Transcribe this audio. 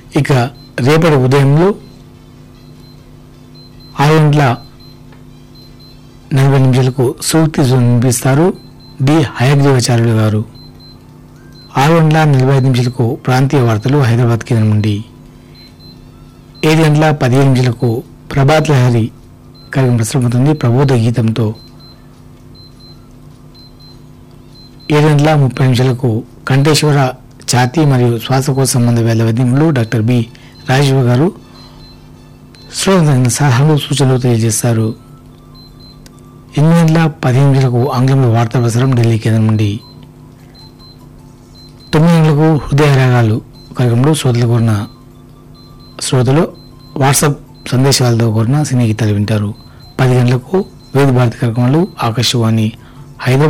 ఇక రేపటి ఉదయంలో ఆరు గంటల నలభై నిమిషాలకు సూక్తి వినిపిస్తారు డి హయగ్రీవాచార్యులు గారు ఆరు గంటల నలభై ఐదు నిమిషాలకు ప్రాంతీయ వార్తలు హైదరాబాద్ కేంద్రం నుండి ఏడు గంటల పదిహేను నిమిషాలకు ప్రభాత్ లహరి కార్యక్రమం ప్రసారమవుతుంది ప్రబోధ గీతంతో ఏడు గంటల ముప్పై నిమిషాలకు కంఠేశ్వర ఛాతీ మరియు శ్వాసకోశ సంబంధ వ్యాధి వైద్యములు డాక్టర్ బి రాజీవ్ గారు శ్రోతలకు సలహాలు సూచనలు తెలియజేస్తారు ఎనిమిది గంటల పదిహేను నిమిషాలకు ఆంగ్లంలో వార్తా ప్రసారం ఢిల్లీ కేంద్రం నుండి తొమ్మిది గంటలకు హృదయ రాగాలు కార్యక్రమంలో శ్రోతలు కోరిన శ్రోతలు వాట్సాప్ సందేశాలతో కోరిన సినీ గీతాలు వింటారు పది గంటలకు వేద భారతి కార్యక్రమాలు ఆకాశవాణి హైదరాబాద్